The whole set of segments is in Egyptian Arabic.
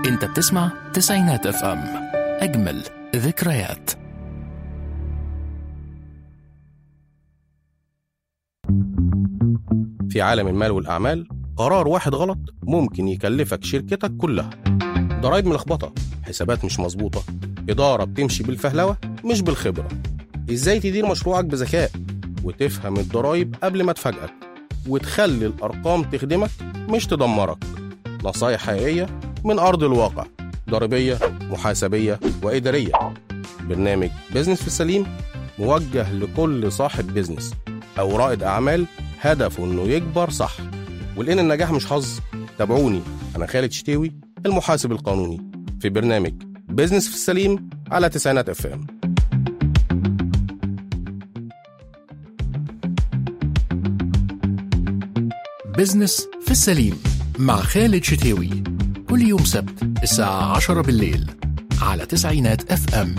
انت بتسمع تسعينات اف ام اجمل ذكريات في عالم المال والأعمال قرار واحد غلط ممكن يكلفك شركتك كلها ضرايب ملخبطة حسابات مش مظبوطة إدارة بتمشي بالفهلوة مش بالخبرة إزاي تدير مشروعك بذكاء وتفهم الضرايب قبل ما تفاجئك وتخلي الأرقام تخدمك مش تدمرك نصايح حقيقية من أرض الواقع ضريبية محاسبية وإدارية برنامج بيزنس في السليم موجه لكل صاحب بيزنس أو رائد أعمال هدفه إنه يكبر صح ولأن النجاح مش حظ تابعوني أنا خالد شتاوي المحاسب القانوني في برنامج بيزنس في السليم على تسعينات اف ام بزنس في السليم مع خالد شتاوي كل يوم سبت الساعة 10 بالليل على تسعينات اف ام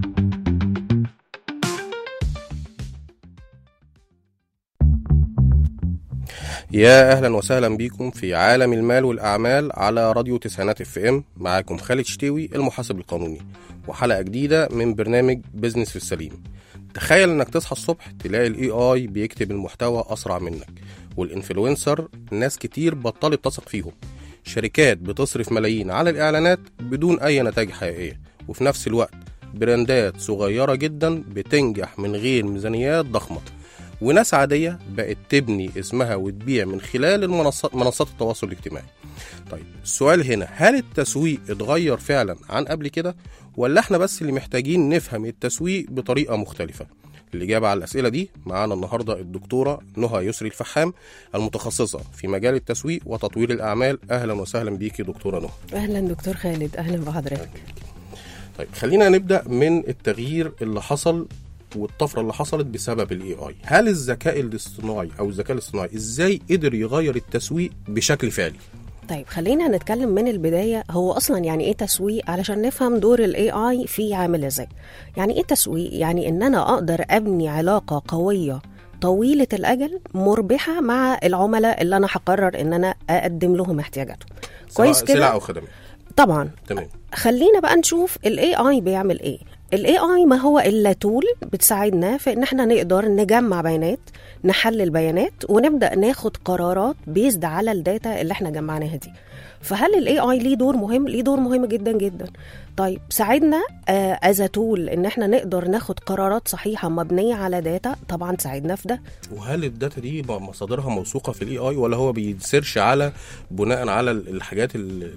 يا اهلا وسهلا بيكم في عالم المال والاعمال على راديو تسعينات اف ام معاكم خالد شتاوي المحاسب القانوني وحلقه جديده من برنامج بيزنس في السليم تخيل انك تصحى الصبح تلاقي الاي اي بيكتب المحتوى اسرع منك والانفلونسر ناس كتير بطلت تثق فيهم شركات بتصرف ملايين على الاعلانات بدون اي نتائج حقيقيه وفي نفس الوقت براندات صغيره جدا بتنجح من غير ميزانيات ضخمه وناس عادية بقت تبني اسمها وتبيع من خلال المنصات منصات التواصل الاجتماعي طيب السؤال هنا هل التسويق اتغير فعلا عن قبل كده ولا احنا بس اللي محتاجين نفهم التسويق بطريقة مختلفة الإجابة على الأسئلة دي معانا النهاردة الدكتورة نهى يسري الفحام المتخصصة في مجال التسويق وتطوير الأعمال أهلا وسهلا بيكي دكتورة نهى اهلا دكتور خالد اهلا بحضرتك طيب خلينا نبدا من التغيير اللي حصل والطفره اللي حصلت بسبب الاي اي هل الذكاء الاصطناعي او الذكاء الاصطناعي ازاي قدر يغير التسويق بشكل فعلي طيب خلينا نتكلم من البدايه هو اصلا يعني ايه تسويق علشان نفهم دور الاي اي فيه عامل ازاي يعني ايه تسويق يعني ان انا اقدر ابني علاقه قويه طويله الاجل مربحه مع العملاء اللي انا هقرر ان انا اقدم لهم احتياجاتهم كويس سواء سلع كده او خدمات طبعا تمام خلينا بقى نشوف الاي اي بيعمل ايه الاي اي ما هو الا تول بتساعدنا في ان احنا نقدر نجمع بيانات نحلل بيانات ونبدا ناخد قرارات بيزد على الداتا اللي احنا جمعناها دي فهل الاي اي ليه دور مهم ليه دور مهم جدا جدا طيب ساعدنا از تول ان احنا نقدر ناخد قرارات صحيحه مبنيه على داتا طبعا ساعدنا في ده وهل الداتا دي م- مصادرها موثوقه في الاي اي ولا هو بيسيرش على بناء على ال- الحاجات اللي,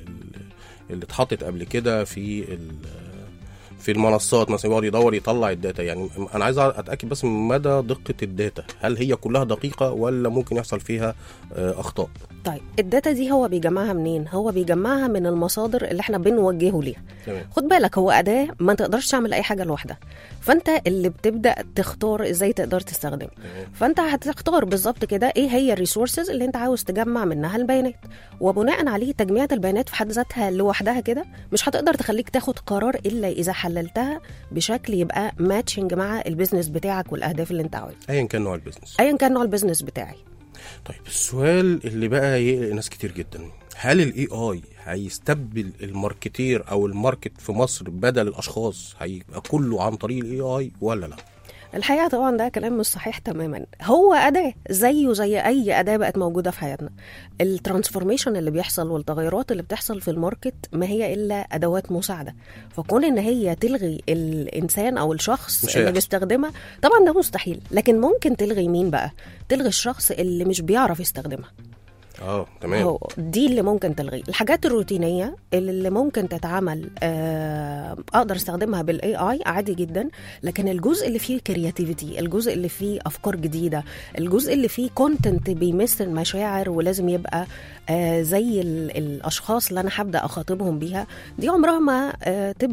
اللي اتحطت قبل كده في ال- في المنصات مثلا يقعد يدور يطلع الداتا يعني انا عايز اتاكد بس من مدى دقه الداتا هل هي كلها دقيقه ولا ممكن يحصل فيها آه، اخطاء طيب الداتا دي هو بيجمعها منين هو بيجمعها من المصادر اللي احنا بنوجهه ليها تمام خد بالك هو أداة ما تقدرش تعمل أي حاجة لوحدها فأنت اللي بتبدأ تختار إزاي تقدر تستخدم تمام. فأنت هتختار بالظبط كده إيه هي الريسورسز اللي أنت عاوز تجمع منها البيانات وبناء عليه تجميع البيانات في حد ذاتها لوحدها كده مش هتقدر تخليك تاخد قرار إلا إذا حللتها بشكل يبقى ماتشنج مع البيزنس بتاعك والأهداف اللي أنت عاوزها ايا كان نوع البيزنس أيا كان نوع البيزنس بتاعي طيب السؤال اللي بقى يقلق ناس كتير جدا هل الاي اي هيستبدل الماركتير او الماركت في مصر بدل الاشخاص هيبقى كله عن طريق الاي اي ولا لا الحقيقه طبعا ده كلام مش صحيح تماما هو اداه زيه زي اي اداه بقت موجوده في حياتنا الترانسفورميشن اللي بيحصل والتغيرات اللي بتحصل في الماركت ما هي الا ادوات مساعده فكون ان هي تلغي الانسان او الشخص مش اللي هيحصل. بيستخدمها طبعا ده مستحيل لكن ممكن تلغي مين بقى تلغي الشخص اللي مش بيعرف يستخدمها اه تمام هو دي اللي ممكن تلغي الحاجات الروتينيه اللي ممكن تتعمل آه، اقدر استخدمها بالاي اي عادي جدا لكن الجزء اللي فيه كرياتيفيتي الجزء اللي فيه افكار جديده الجزء اللي فيه كونتنت بيمس المشاعر ولازم يبقى آه، زي ال- الاشخاص اللي انا هبدا اخاطبهم بيها دي عمرها ما آه، تبدا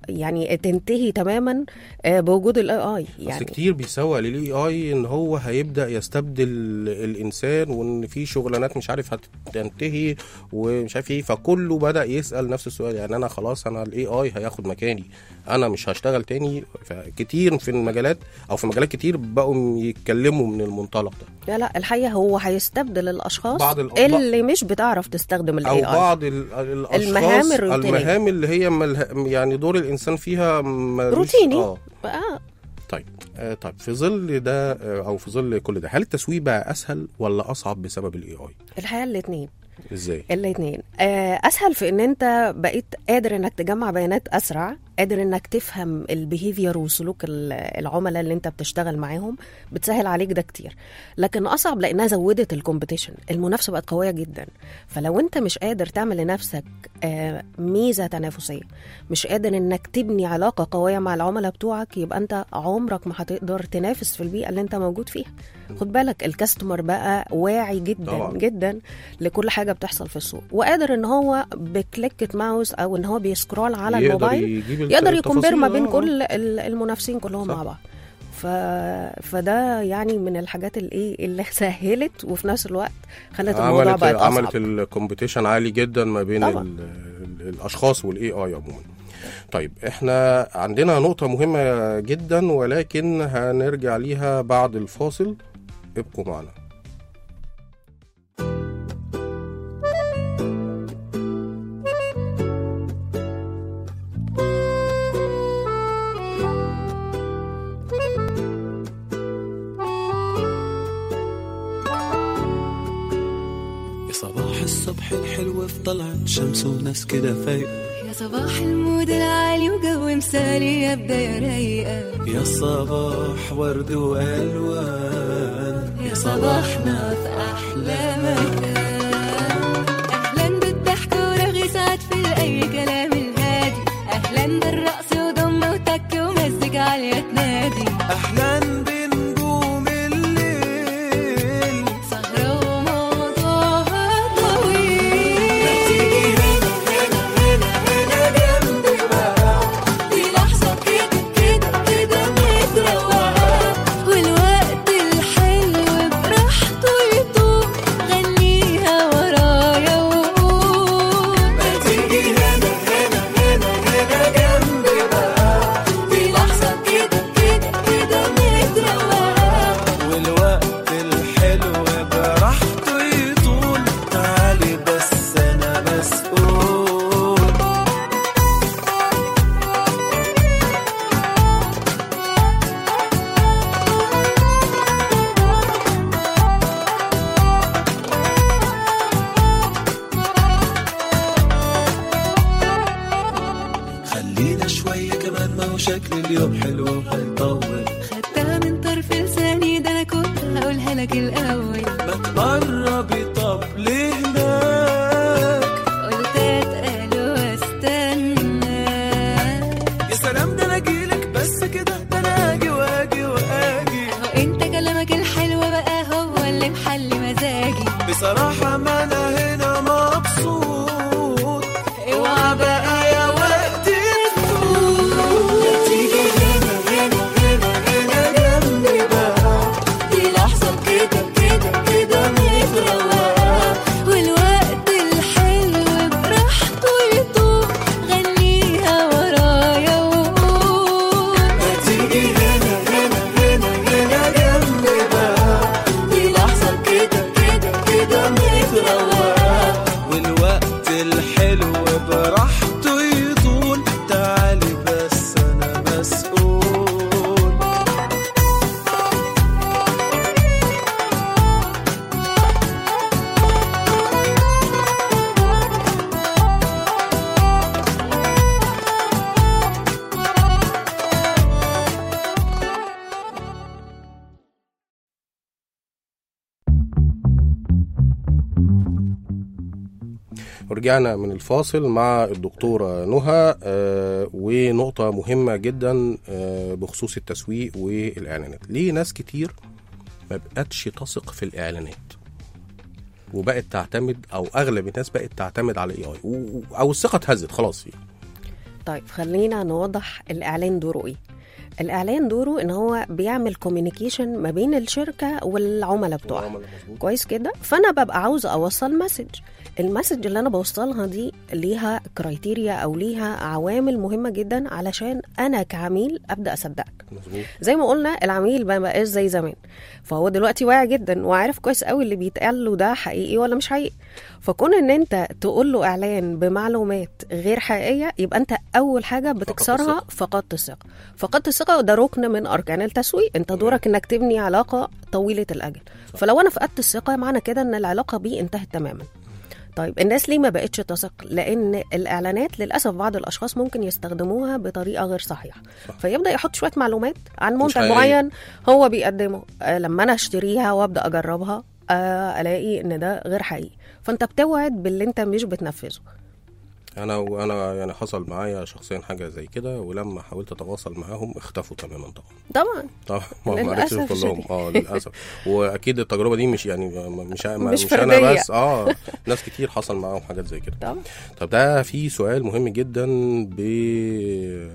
يعني تنتهي تماما آه، بوجود الاي اي يعني يعني كتير بيسوق للاي اي ان هو هيبدا يستبدل الانسان وان في شغلانات مش عارف هتنتهي ومش عارف ايه فكله بدا يسال نفس السؤال يعني انا خلاص انا الاي اي هياخد مكاني انا مش هشتغل تاني فكتير في المجالات او في مجالات كتير بقوا يتكلموا من المنطلق ده لا لا الحقيقه هو هيستبدل الاشخاص بعض ال- اللي مش بتعرف تستخدم او الاي اي بعض ال- الاشخاص المهام الروتينية. المهام اللي هي مله... يعني دور الانسان فيها ملوش- روتيني. اه آه. طيب آه طيب في ظل ده آه او في ظل كل ده هل التسويق بقى اسهل ولا اصعب بسبب الاي اي الحقيقه الاثنين ازاي الاثنين اسهل في ان انت بقيت قادر انك تجمع بيانات اسرع قادر انك تفهم البيهيفير وسلوك ال- العملاء اللي انت بتشتغل معاهم بتسهل عليك ده كتير لكن اصعب لانها زودت الكومبيتيشن المنافسه بقت قويه جدا فلو انت مش قادر تعمل لنفسك آه، ميزه تنافسيه مش قادر انك تبني علاقه قويه مع العملاء بتوعك يبقى انت عمرك ما هتقدر تنافس في البيئه اللي انت موجود فيها خد بالك الكاستمر بقى واعي جدا طبعاً. جدا لكل حاجه بتحصل في السوق وقادر ان هو بكليكة ماوس او ان هو بيسكرول على يقدر الموبايل يجيب الت- يقدر يكمبير ما التفاصيل، بين آه. كل ال- المنافسين كلهم صح. مع بعض ف... فده يعني من الحاجات اللي ايه اللي سهلت وفي نفس الوقت خلت الموضوع عملت بقى اصعب عملت الكومبيتيشن عالي جدا ما بين طبعاً. ال ال الاشخاص والاي اي عموما طيب احنا عندنا نقطة مهمة جدا ولكن هنرجع ليها بعد الفاصل ابقوا معنا يا صباح الصبح الحلو في طلعت شمس وناس كده فايقة يا صباح المود العالي وجو مثالي يا بداية رايقة يا صباح ورد وألوان يا صباحنا في أحلى مكان أهلا بالضحك ورغي سعد في أي كلام الهادي أهلا بالرقص وضم وتك ومزج عالية تنادي أحلى بنجوم الليل سهرة وموضوعها طويل تيجي هنا هنا هنا هنا جنبي بقى دي لحظة كده كده كده متروقة والوقت الحلو براحته يطوق غنيها ورايا وقول ما تيجي هنا هنا هنا هنا جنبي بقى دي لحظة كده كده كده متروقة والوقت الحلو براحته يطول تعالي بس أنا مسؤول خلينا شوية كمان ما هو شكل اليوم حلو وهيطول خدتها من طرف لساني ده أنا كنت هقولها لك الأول ما تقربي طب ليه هناك قلت أتقل واستنى يا سلام ده انا اجيلك بس كده ده انا اجي واجي واجي هو انت كلامك الحلو بقى هو اللي محلي مزاجي بصراحة ما انا هنا مبسوط اوعى بقى يا وقت تفوت تيجي هنا هنا هنا هنا جنبي بقى دي لحظة كده كده كده متروقة والوقت الحلو براحته يطوق غنيها ورايا وقول ما تيجي هنا هنا هنا هنا جنبي بقى دي لحظة كده كده كده متروقة والوقت الحلو براحته يطول تعالي بس انا مسؤول ورجعنا من الفاصل مع الدكتورة نهى آه، ونقطة مهمة جدا آه، بخصوص التسويق والإعلانات ليه ناس كتير ما بقتش تثق في الإعلانات وبقت تعتمد أو أغلب الناس بقت تعتمد على الاي اي أو الثقة اتهزت خلاص فيه طيب خلينا نوضح الاعلان دوره ايه الاعلان دوره ان هو بيعمل كوميونيكيشن ما بين الشركه والعملاء بتوعها والعملاء مظبوط. كويس كده فانا ببقى عاوزه اوصل مسج المسج اللي انا بوصلها دي ليها كرايتيريا او ليها عوامل مهمه جدا علشان انا كعميل ابدا اصدقك مظبوط زي ما قلنا العميل ما بقاش زي زمان فهو دلوقتي واعي جدا وعارف كويس قوي اللي بيتقال له ده حقيقي ولا مش حقيقي فكون ان انت تقول له اعلان بمعلومات غير حقيقيه يبقى انت اول حاجه بتكسرها الثقة. فقدت الثقه فقدت الثقه وده ركن من اركان التسويق انت دورك انك تبني علاقه طويله الاجل فلو انا فقدت الثقه معنى كده ان العلاقه بيه انتهت تماما طيب الناس ليه ما بقتش تثق لان الاعلانات للاسف بعض الاشخاص ممكن يستخدموها بطريقه غير صحيحه صح. فيبدا يحط شويه معلومات عن منتج حقيقية. معين هو بيقدمه آه لما انا اشتريها وابدا اجربها آه الاقي ان ده غير حقيقي فانت بتوعد باللي انت مش بتنفذه انا وانا يعني حصل معايا شخصيا حاجه زي كده ولما حاولت اتواصل معاهم اختفوا تماما طبعا طبعا طبعا ما ما عرفتش للأسف اوصل لهم الشديد. اه للاسف واكيد التجربه دي مش يعني ما- مش ما- مش مش انا فردية. بس اه ناس كتير حصل معاهم حاجات زي كده طبعا طب ده في سؤال مهم جدا بي...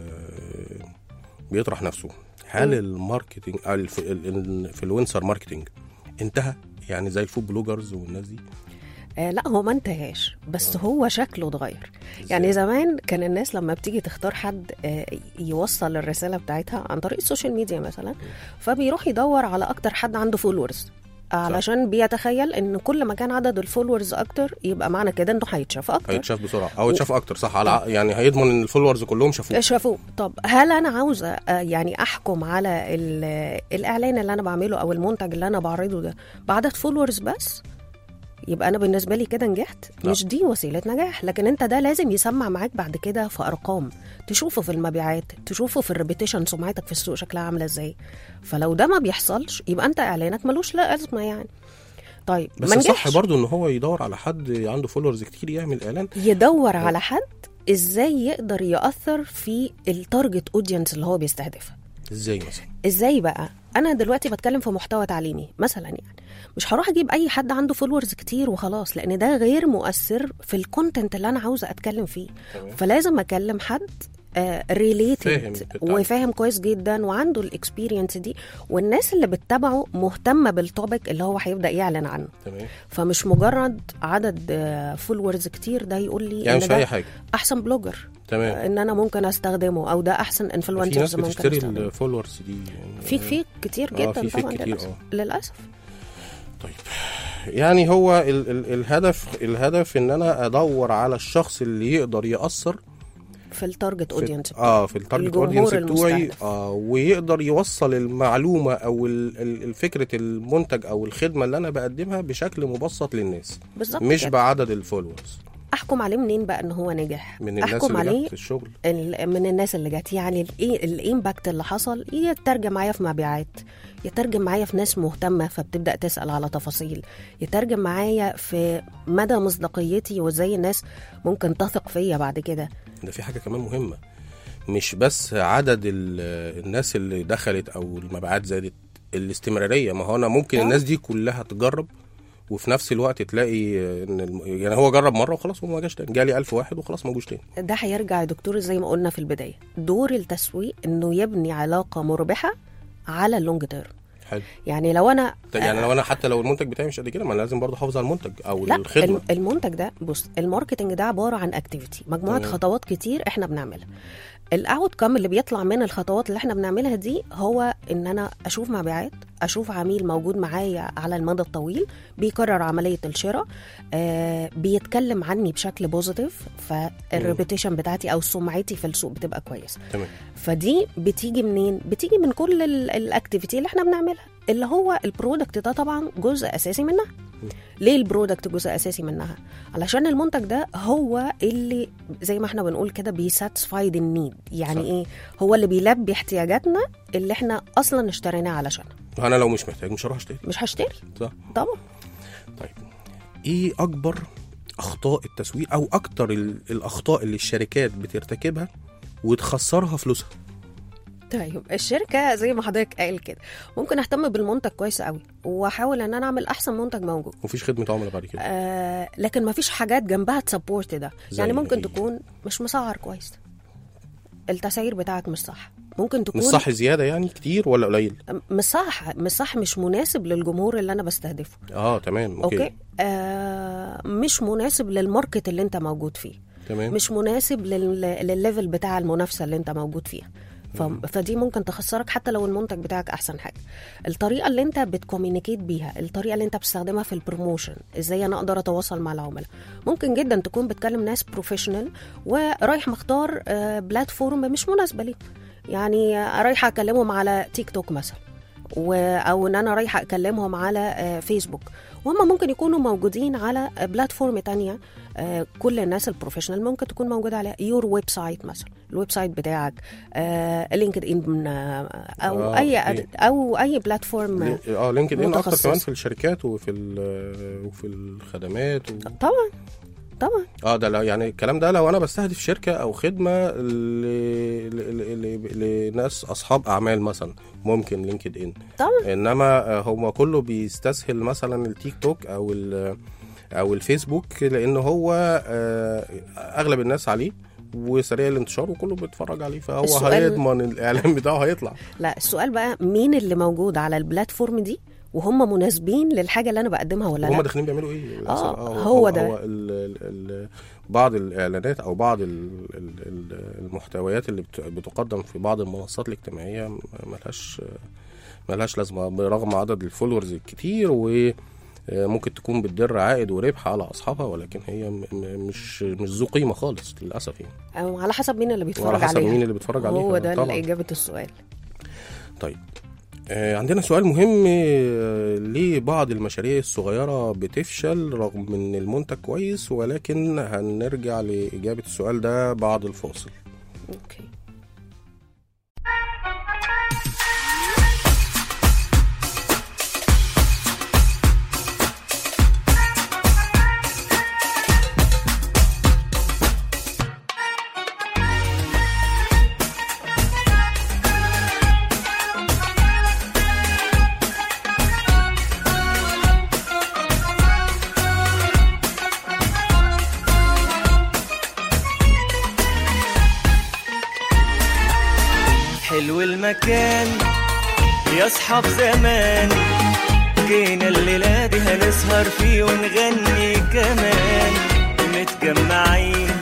بيطرح نفسه هل الماركتينج آه، الف- ال- الانفلونسر ماركتينج انتهى يعني زي الفود بلوجرز والناس دي آه لا هو ما انتهاش بس هو شكله اتغير يعني زمان كان الناس لما بتيجي تختار حد آه يوصل الرساله بتاعتها عن طريق السوشيال ميديا مثلا فبيروح يدور على اكتر حد عنده فولورز علشان بيتخيل ان كل ما كان عدد الفولورز اكتر يبقى معنى كده انه هيتشاف اكتر هيتشاف بسرعه او يتشاف اكتر صح على ع- يعني هيضمن ان الفولورز كلهم شافوه شافوه طب هل انا عاوزه آه، يعني احكم على ال- الاعلان اللي انا بعمله او المنتج اللي انا بعرضه ده بعدد فولورز بس يبقى انا بالنسبه لي كده نجحت لا. مش دي وسيله نجاح لكن انت ده لازم يسمع معاك بعد كده في ارقام تشوفه في المبيعات تشوفه في الريبيتيشن سمعتك في السوق شكلها عامله ازاي فلو ده ما بيحصلش يبقى انت اعلانك ملوش لا ازمه يعني طيب بس ما صح نجحش. برضو ان هو يدور على حد عنده فولورز كتير يعمل اعلان يدور على حد ازاي يقدر ياثر في التارجت اودينس اللي هو بيستهدفها ازاي مثلا ازاي بقى انا دلوقتي بتكلم في محتوى تعليمي مثلا يعني مش هروح اجيب اي حد عنده فولورز كتير وخلاص لان ده غير مؤثر في الكونتنت اللي انا عاوزه اتكلم فيه تمام. فلازم اكلم حد فاهم ريليتد بالتعليم. وفاهم كويس جدا وعنده الاكسبيرينس دي والناس اللي بتتابعه مهتمه بالتوبيك اللي هو هيبدا يعلن عنه تمام فمش مجرد عدد فولورز كتير ده يقول لي يعني إن مش في ده اي حاجه احسن بلوجر تمام ان انا ممكن استخدمه او ده احسن في انفلونسرز ناس ممكن بتشتري استخدمه الفولورز دي يعني في فيك كتير آه، جدا في فيك طبعا كتير، للاسف آه. للاسف طيب يعني هو ال ال الهدف الهدف ان انا ادور على الشخص اللي يقدر ياثر في التارجت اودينس في اه في التارجت الجمهور اودينس بتوعي المستهدف. آه ويقدر يوصل المعلومه او ال- ال- الفكره المنتج او الخدمه اللي انا بقدمها بشكل مبسط للناس بالظبط مش كده. بعدد الفولورز احكم عليه منين بقى ان هو نجح من الناس احكم اللي عليه جت في الشغل ال- من الناس اللي جت يعني الايه الامباكت اللي حصل يترجم معايا في مبيعات يترجم معايا في ناس مهتمه فبتبدا تسال على تفاصيل يترجم معايا في مدى مصداقيتي وازاي الناس ممكن تثق فيا بعد كده ده في حاجه كمان مهمه مش بس عدد ال- الناس اللي دخلت او المبيعات زادت الاستمراريه ما هو انا ممكن آه. الناس دي كلها تجرب وفي نفس الوقت تلاقي ان الم... يعني هو جرب مره وخلاص وما جاش تاني جالي 1000 واحد وخلاص ما جوش تاني ده هيرجع يا دكتور زي ما قلنا في البدايه دور التسويق انه يبني علاقه مربحه على اللونج تيرم حلو يعني لو انا طيب يعني لو انا حتى لو المنتج بتاعي مش قد كده ما أنا لازم برضه احافظ على المنتج او لا الخدمه الم- المنتج ده بص الماركتنج ده عباره عن اكتيفيتي مجموعه تمام. خطوات كتير احنا بنعملها الاوت كام اللي بيطلع من الخطوات اللي احنا بنعملها دي هو ان انا اشوف مبيعات اشوف عميل موجود معايا على المدى الطويل بيكرر عمليه الشراء آه بيتكلم عني بشكل بوزيتيف فالريبيتيشن بتاعتي او سمعتي في السوق بتبقى كويسه تمام فدي بتيجي منين بتيجي من كل الاكتيفيتي اللي احنا بنعملها اللي هو البرودكت ده طبعا جزء اساسي منها ليه البرودكت جزء اساسي منها علشان المنتج ده هو اللي زي ما احنا بنقول كده بيساتسفايد النيد يعني صح. ايه هو اللي بيلبي احتياجاتنا اللي احنا اصلا اشتريناه علشانها انا لو مش محتاج مش هروح اشتري مش هشتري صح طبعا طيب ايه اكبر اخطاء التسويق او اكتر ال- الاخطاء اللي الشركات بترتكبها وتخسرها فلوسها طيب الشركه زي ما حضرتك قايل كده ممكن اهتم بالمنتج كويس قوي واحاول ان انا اعمل احسن منتج موجود مفيش خدمه عملاء بعد كده آه لكن ما فيش حاجات جنبها تسبورت ده زي يعني ممكن إيه؟ تكون مش مسعر كويس التسعير بتاعك مش صح ممكن تكون مش صح زياده يعني كتير ولا قليل مش صح مش صح مش مناسب للجمهور اللي انا بستهدفه اه تمام اوكي, اوكي آه مش مناسب للماركت اللي انت موجود فيه تمام مش مناسب لل... للليفل بتاع المنافسه اللي انت موجود فيها ف... فدي ممكن تخسرك حتى لو المنتج بتاعك احسن حاجه الطريقه اللي انت بتكومينيكيت بيها الطريقه اللي انت بتستخدمها في البروموشن ازاي انا اقدر اتواصل مع العملاء ممكن جدا تكون بتكلم ناس بروفيشنال ورايح مختار آه، بلاتفورم مش مناسبه ليه يعني آه، رايحه اكلمهم على تيك توك مثلا و... او ان انا رايحه اكلمهم على آه، فيسبوك وهم ممكن يكونوا موجودين على آه، بلاتفورم تانية آه، كل الناس البروفيشنال ممكن تكون موجوده على يور ويب سايت مثلا الويب سايت بتاعك آه، لينكد ان آه، او آه، اي أوكي. او اي بلاتفورم آه، اه لينكد ان اكتر متخصص. كمان في الشركات وفي ال- وفي الخدمات و... طبعا طبعا اه ده لا يعني الكلام ده لو انا بستهدف شركه او خدمه ل... ل... ل... لناس اصحاب اعمال مثلا ممكن لينكد ان طبعا انما آه، هو كله بيستسهل مثلا التيك توك او ال... او الفيسبوك لان هو آه، اغلب الناس عليه وسريع الانتشار وكله بيتفرج عليه فهو السؤال- هيضمن الاعلان بتاعه هيطلع لا السؤال بقى مين اللي موجود على البلاتفورم دي وهم مناسبين للحاجه اللي انا بقدمها ولا هم لا داخلين بيعملوا ايه للأسف. آه، هو ده. هو ال ال ال بعض الاعلانات او بعض ال ال ال المحتويات اللي بت- بتقدم في بعض المنصات الاجتماعيه م- ملهاش ملهاش لازمه برغم عدد الفولورز الكتير و ممكن تكون بتدر عائد وربح على اصحابها ولكن هي م- م- مش مش ذو قيمه خالص للاسف يعني أو على حسب مين اللي بيتفرج وعلى حسب عليها مين اللي بيتفرج عليها هو ده طبعا اجابه السؤال طيب آه، عندنا سؤال مهم آه، ليه بعض المشاريع الصغيرة بتفشل رغم ان المنتج كويس ولكن هنرجع لإجابة السؤال ده بعد الفاصل اوكي حلو المكان يا اصحاب زمان جينا الليلة دي هنسهر فيه ونغني كمان متجمعين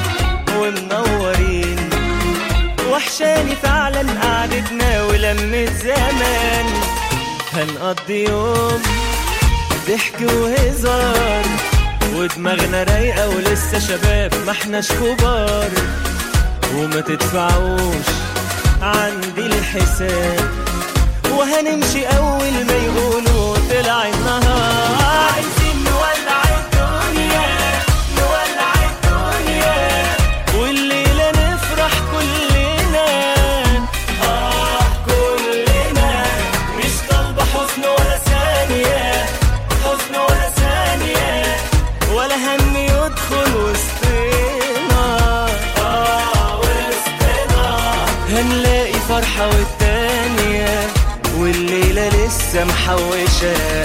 ومنورين وحشاني فعلا قعدتنا ولمة زمان هنقضي يوم ضحك وهزار ودماغنا رايقة ولسه شباب ما احناش كبار وما تدفعوش عندي الحساب وهنمشي اول ما يقولوا طلع النهار عايزين نولع الدنيا نولع الدنيا والليله نفرح كلنا اه كلنا مش طالبه حزن ولا ثانيه حزن ولا ثانيه ولا هم يدخل وسطنا اه وسطنا هنلاقي فرحة والتانية والليلة لسه محوشة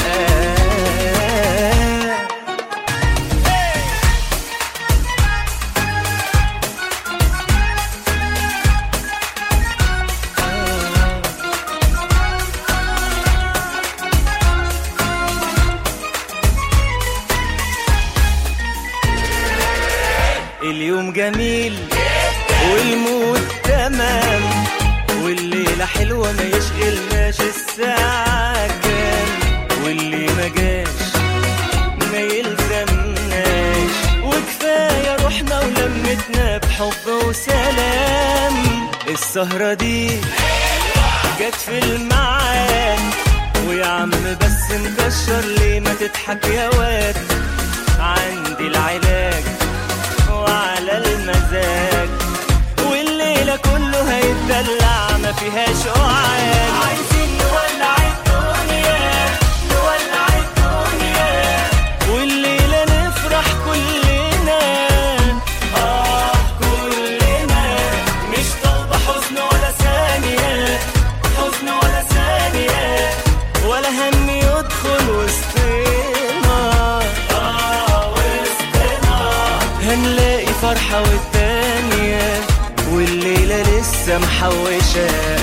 اليوم جميل والمود تمام والليلة حلوة ما يشغلناش الساعة كام واللي ما جاش ما يلزمناش وكفاية روحنا ولمتنا بحب وسلام السهرة دي جت في الميعاد ويا عم بس مكشر ليه ما تضحك يا واد عندي العلاج وعلى المزاج والليلة كله هيتدلع ما فيهاش قعاد عايزين نولع الدنيا نولع الدنيا والليلة نفرح كلنا آه كلنا مش طالبة حزن ولا ثانية حزن ولا ثانية ولا هم يدخل وسطنا آه وسطنا هنلاقي فرحة والتانية والليلة لسه محوشة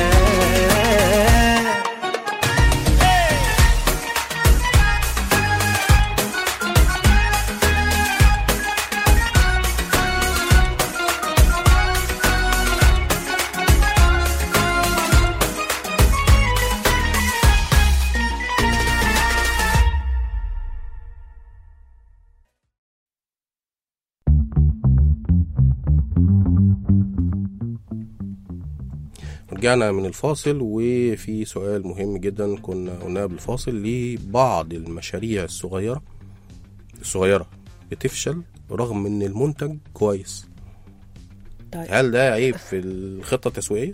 رجعنا من الفاصل وفي سؤال مهم جدا كنا قلناه بالفاصل لبعض المشاريع الصغيرة الصغيرة بتفشل رغم ان المنتج كويس طيب هل ده عيب في الخطة التسويقية؟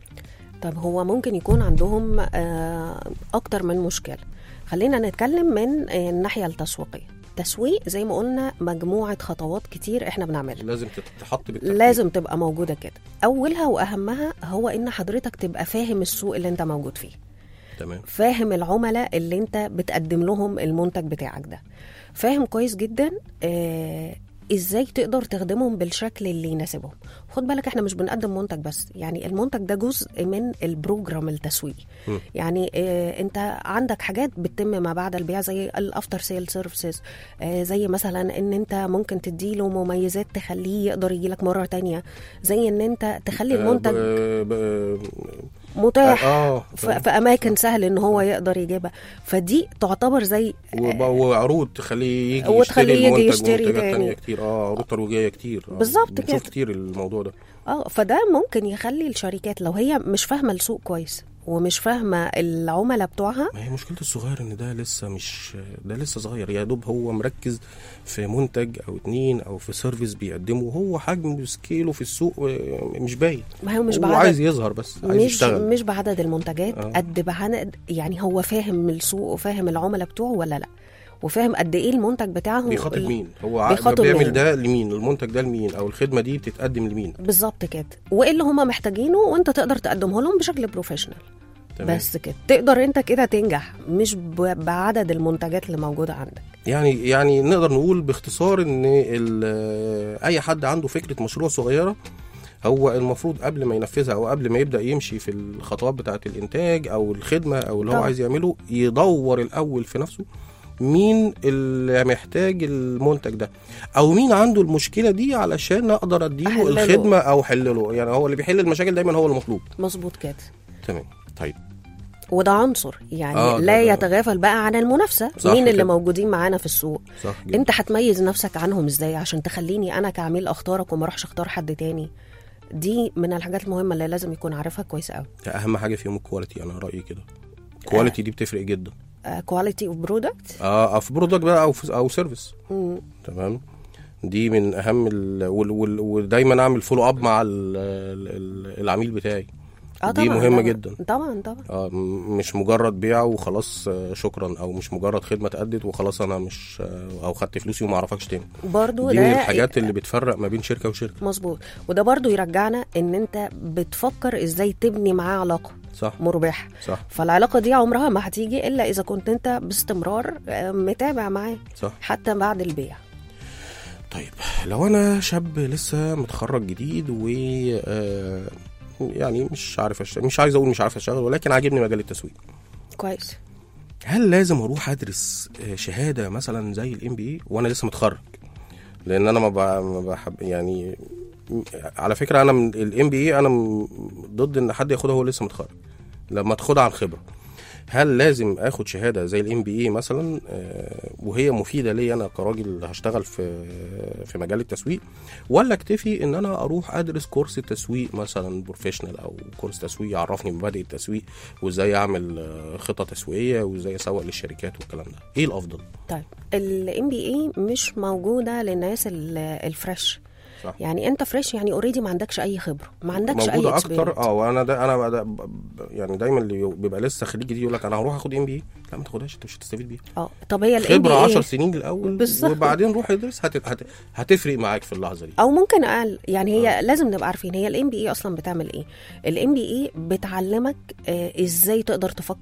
طب هو ممكن يكون عندهم آه، اكتر من مشكله خلينا نتكلم من آه، الناحيه التسويقيه تسويق زي ما قلنا مجموعه خطوات كتير احنا بنعملها لازم تتحط بالترتيب لازم تبقى موجوده كده اولها واهمها هو ان حضرتك تبقى فاهم السوق اللي انت موجود فيه تمام فاهم العملاء اللي انت بتقدم لهم المنتج بتاعك ده فاهم كويس جدا آه ازاي تقدر تخدمهم بالشكل اللي يناسبهم خد بالك احنا مش بنقدم منتج بس يعني المنتج ده جزء من البروجرام التسويقي م. يعني اه انت عندك حاجات بتتم ما بعد البيع زي الافتر سيل سيرفيسز اه زي مثلا ان انت ممكن تديله مميزات تخليه يقدر يجيلك مره تانية زي ان انت تخلي المنتج آه، ب... ب... متاح اه ف- في اماكن سهل ان هو يقدر يجيبها فدي تعتبر زي وب- وعروض تخليه يجي وتخليه يشتري يجي المنتج يشتري ومنتجات تاني. تانية كتير اه عروض ترويجية كتير آه، بالظبط بنشوف كده. كتير الموضوع ده اه فده ممكن يخلي الشركات لو هي مش فاهمه السوق كويس ومش فاهمه العملاء بتوعها ما هي مشكلة الصغير ان ده لسه مش ده لسه صغير يا دوب هو مركز في منتج او اتنين او في سيرفيس بيقدمه هو حجم سكيله في السوق آه، مش باين ما هو مش هو بعدد عايز يظهر بس عايز مش يشتغل مش بعدد المنتجات آه. قد بعدد يعني هو فاهم السوق وفاهم العملاء بتوعه ولا لا وفاهم قد ايه المنتج بتاعه بيخاطب ال- مين هو ع- بيخاطب بيعمل مين؟ ده لمين المنتج ده لمين او الخدمة دي بتتقدم لمين بالظبط كده وايه اللي هم محتاجينه وانت تقدر تقدمه لهم بشكل بروفيشنال تمام. بس كده تقدر انت كده تنجح مش ب- بعدد المنتجات اللي موجوده عندك يعني يعني نقدر نقول باختصار ان ال- اي حد عنده فكره مشروع صغيره هو المفروض قبل ما ينفذها او قبل ما يبدا يمشي في الخطوات بتاعه الانتاج او الخدمه او اللي هو طبعا. عايز يعمله يدور الاول في نفسه مين اللي محتاج المنتج ده او مين عنده المشكله دي علشان اقدر اديله أحلله. الخدمه او احلله يعني هو اللي بيحل المشاكل دايما هو المطلوب مظبوط كده تمام طيب وده عنصر يعني آه، ده- لا ده- يتغافل بقى عن المنافسه صح مين اللي كده. موجودين معانا في السوق صح جدا انت هتميز نفسك عنهم ازاي عشان تخليني انا كعميل اختارك وما اروحش اختار حد تاني دي من الحاجات المهمه اللي لازم يكون عارفها كويس قوي اهم حاجه فيهم الكواليتي انا رايي كده الكواليتي دي بتفرق جدا كواليتي اوف برودكت اه أو في برودكت بقى او في او سيرفيس تمام دي من اهم ال... وال... وال... ودايما اعمل فولو اب مع ال... ال... العميل بتاعي اه دي طبعا مهمه طبعا. جدا طبعا طبعا اه م- مش مجرد بيع وخلاص آه، شكرا او مش مجرد خدمه اتأدت وخلاص انا مش آه، او خدت فلوسي وما اعرفكش تاني برضو دي ده من الحاجات اللي بتفرق ما بين شركه وشركه مظبوط وده برضو يرجعنا ان انت بتفكر ازاي تبني معاه علاقه صح مربحه صح فالعلاقه دي عمرها ما هتيجي الا اذا كنت انت باستمرار آه، متابع معاه صح حتى بعد البيع طيب لو انا شاب لسه متخرج جديد و آه، يعني مش عارف أشتغل مش عايز اقول مش عارف اشتغل ولكن عاجبني مجال التسويق كويس هل لازم اروح ادرس آه، شهاده مثلا زي الام بي اي وانا لسه متخرج لان انا ما ب- ما بحب يعني م- على فكره انا من الام بي اي انا م- ضد ان حد ياخدها وهو لسه متخرج لما تاخدها عن خبره هل لازم اخد شهاده زي الام بي اي مثلا آه، وهي مفيده ليا انا كراجل هشتغل في في مجال التسويق ولا اكتفي ان انا اروح ادرس كورس تسويق مثلا بروفيشنال او كورس تسويق يعرفني مبادئ التسويق وازاي اعمل آه، خطه تسويقيه وازاي اسوق للشركات والكلام ده ايه الافضل طيب الام بي اي مش موجوده للناس ال- الفريش صح. يعني انت فريش يعني اوريدي ما عندكش اي خبره ما عندكش اي موجوده اكتر experience. اه وانا ده انا بقى- ب- ب- يعني دايما اللي بيبقى لسه خريج جديد يقول لك انا هروح اخد ام بي لا ما تاخدهاش انت مش هتستفيد بيها اه طب هي الام خبره بي 10 اي سنين الاول بالظبط. وبعدين روح ادرس هت... هت... هتفرق معاك في اللحظه دي او ممكن اقل يعني هي لازم نبقى عارفين هي الام بي اي اصلا بتعمل ايه الام بي اي بتعلمك آه ازاي تقدر تفكر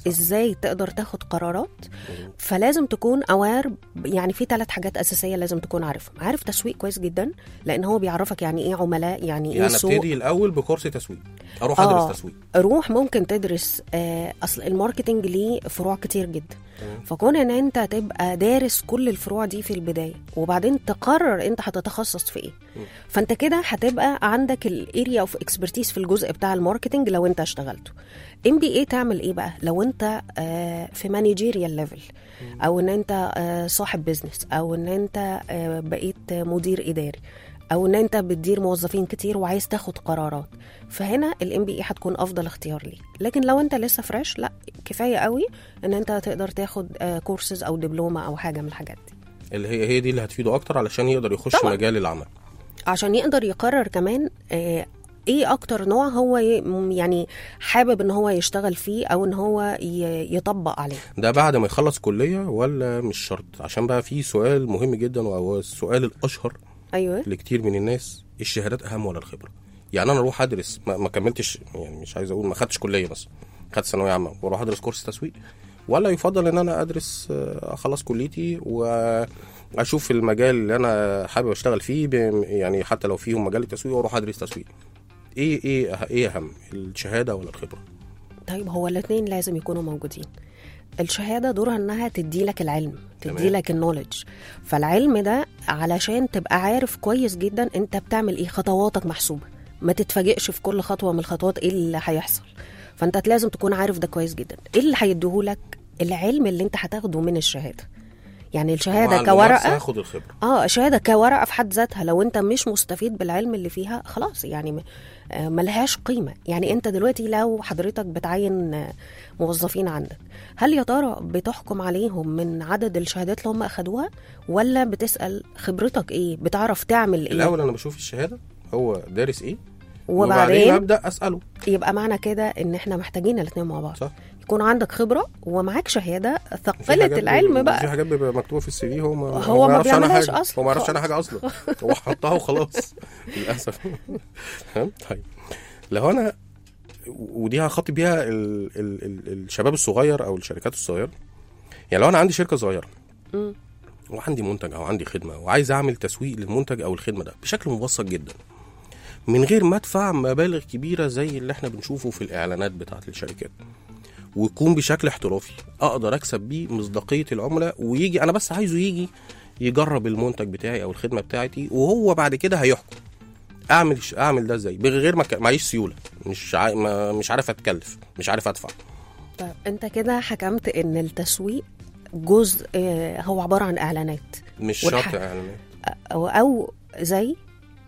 ازاي تقدر تاخد قرارات فلازم تكون اوار يعني في ثلاث حاجات اساسيه لازم تكون عارفهم عارف تسويق كويس جدا لان هو بيعرفك يعني ايه عملاء يعني ايه يعني سوق ابتدي الاول بكورس تسويق اروح آه. ادرس تسويق روح ممكن تدرس آه، اصل الماركتنج ليه فروع كتير جدا فكون ان انت تبقى دارس كل الفروع دي في البدايه وبعدين تقرر انت هتتخصص في ايه فانت كده هتبقى عندك الاريا اوف اكسبرتيز في الجزء بتاع الماركتنج لو انت اشتغلته ام بي اي تعمل ايه بقى لو انت آه، في مانجيريال ليفل او ان انت آه، صاحب بيزنس او ان انت آه، بقيت مدير اداري او ان انت بتدير موظفين كتير وعايز تاخد قرارات فهنا الام بي اي هتكون افضل اختيار ليك لكن لو انت لسه فريش لا كفايه قوي ان انت تقدر تاخد كورسز او دبلومه او حاجه من الحاجات دي اللي هي هي دي اللي هتفيده اكتر علشان يقدر يخش طبعاً. مجال العمل عشان يقدر يقرر كمان آه، ايه اكتر نوع هو ي- م- يعني حابب ان هو يشتغل فيه او ان هو ي- يطبق عليه ده بعد ما يخلص كليه ولا مش شرط عشان بقى في سؤال مهم جدا وهو السؤال الاشهر ايوه لكتير من الناس الشهادات اهم ولا الخبره يعني انا اروح ادرس ما, ما كملتش يعني مش عايز اقول ما خدتش كليه بس خدت ثانويه عامه واروح ادرس كورس تسويق ولا يفضل ان انا ادرس آه، اخلص كليتي واشوف المجال اللي انا حابب اشتغل فيه ب- يعني حتى لو فيهم مجال التسويق واروح ادرس تسويق ايه ايه ايه اهم الشهاده ولا الخبره طيب هو الاثنين لازم يكونوا موجودين الشهاده دورها انها تدي لك العلم تدي تمام. لك النولج فالعلم ده علشان تبقى عارف كويس جدا انت بتعمل ايه خطواتك محسوبه ما تتفاجئش في كل خطوه من الخطوات ايه اللي هيحصل فانت لازم تكون عارف ده كويس جدا ايه اللي هيديهولك العلم اللي انت هتاخده من الشهاده يعني مع الشهاده الممارسة كورقه هاخد الخبره اه الشهاده كورقه في حد ذاتها لو انت مش مستفيد بالعلم اللي فيها خلاص يعني م- آه، ملهاش قيمه يعني انت دلوقتي لو حضرتك بتعين آه، موظفين عندك هل يا ترى بتحكم عليهم من عدد الشهادات اللي هم اخدوها ولا بتسال خبرتك ايه بتعرف تعمل ايه الاول انا بشوف الشهاده هو دارس ايه وبعدين ابدا اساله يبقى معنى كده ان احنا محتاجين الاثنين مع بعض صح يكون عندك خبره ومعاك شهاده في ثقلت حاجات العلم بيبقى- في بقى حاجات بيبقى مكتوبه في السي في هو ما هو ما يعرفش عنها بيعملهاش حاجة. أصلاً. هو ما يعرفش عنها حاجه اصلا هو حطها وخلاص للاسف فاهم طيب لو انا ودي هخاطب بيها ال... ال... ال... الشباب الصغير او الشركات الصغيره يعني لو انا عندي شركه صغيره مم. وعندي منتج او عندي خدمه وعايز اعمل تسويق للمنتج او الخدمه ده بشكل مبسط جدا من غير ما ادفع مبالغ كبيره زي اللي احنا بنشوفه في الاعلانات بتاعت الشركات ويكون بشكل احترافي اقدر اكسب بيه مصداقيه العملاء ويجي انا بس عايزه يجي يجرب المنتج بتاعي او الخدمه بتاعتي وهو بعد كده هيحكم اعمل اعمل ده ازاي من غير ما ك- معيش سيوله مش عا... ما مش عارف اتكلف مش عارف ادفع طيب انت كده حكمت ان التسويق جزء آه، هو عباره عن اعلانات مش والح- شرط اعلانات او او زي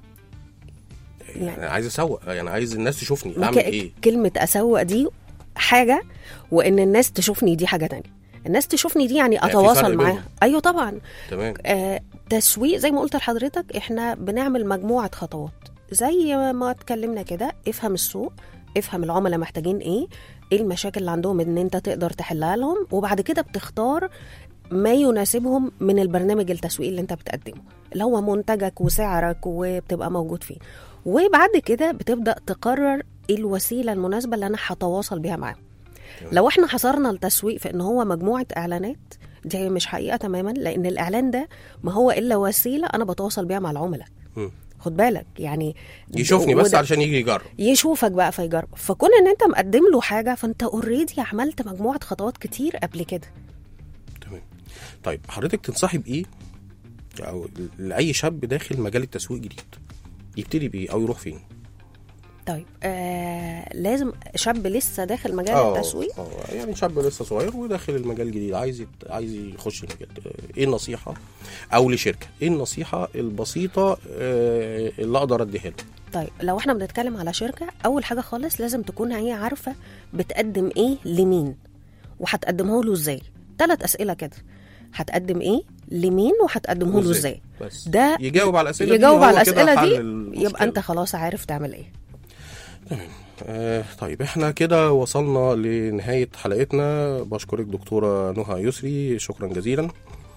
يعني عايز اسوق يعني عايز الناس تشوفني ما اعمل ك- ايه كلمه اسوق دي حاجه وان الناس تشوفني دي حاجه تانية الناس تشوفني دي يعني في فرق اتواصل بينهم. معاها ايوه طبعا تمام آه تسويق زي ما قلت لحضرتك احنا بنعمل مجموعه خطوات زي ما اتكلمنا كده افهم السوق افهم العملاء محتاجين ايه ايه المشاكل اللي عندهم ان انت تقدر تحلها لهم وبعد كده بتختار ما يناسبهم من البرنامج التسويقي اللي انت بتقدمه اللي هو منتجك وسعرك وبتبقى موجود فيه وبعد كده بتبدا تقرر ايه الوسيله المناسبه اللي انا هتواصل بيها معاهم لو احنا حصرنا التسويق في ان هو مجموعه اعلانات دي مش حقيقه تماما لان الاعلان ده ما هو الا وسيله انا بتواصل بيها مع العملاء مم. خد بالك يعني يشوفني بس وده- علشان يجي يجرب يشوفك بقى فيجرب فكون ان انت مقدم له حاجه فانت اوريدي عملت مجموعه خطوات كتير قبل كده تمام طيب حضرتك تنصحي بايه او لاي شاب داخل مجال التسويق جديد يبتدي بايه او يروح فين طيب آه لازم شاب لسه داخل مجال آه، التسويق آه، يعني شاب لسه صغير وداخل المجال الجديد عايز يت... عايز يخش المجال آه، ايه النصيحه او لشركه ايه النصيحه البسيطه آه، اللي اقدر اديها له طيب لو احنا بنتكلم على شركه اول حاجه خالص لازم تكون هي عارفه بتقدم ايه لمين وهتقدمه له ازاي ثلاث اسئله كده هتقدم ايه لمين وهتقدمه له ازاي بس ده يجاوب على الاسئله دي يجاوب وهو على كده الاسئله حل دي المشكلة. يبقى انت خلاص عارف تعمل ايه آه طيب احنا كده وصلنا لنهاية حلقتنا بشكرك دكتورة نهى يسري شكرا جزيلا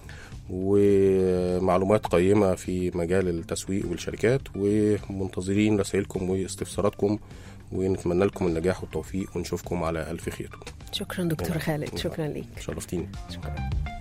ومعلومات قيمة في مجال التسويق والشركات ومنتظرين رسائلكم واستفساراتكم ونتمنى لكم النجاح والتوفيق ونشوفكم على ألف خير شكرا دكتور خالد شكرا ليك شرفتيني شكرا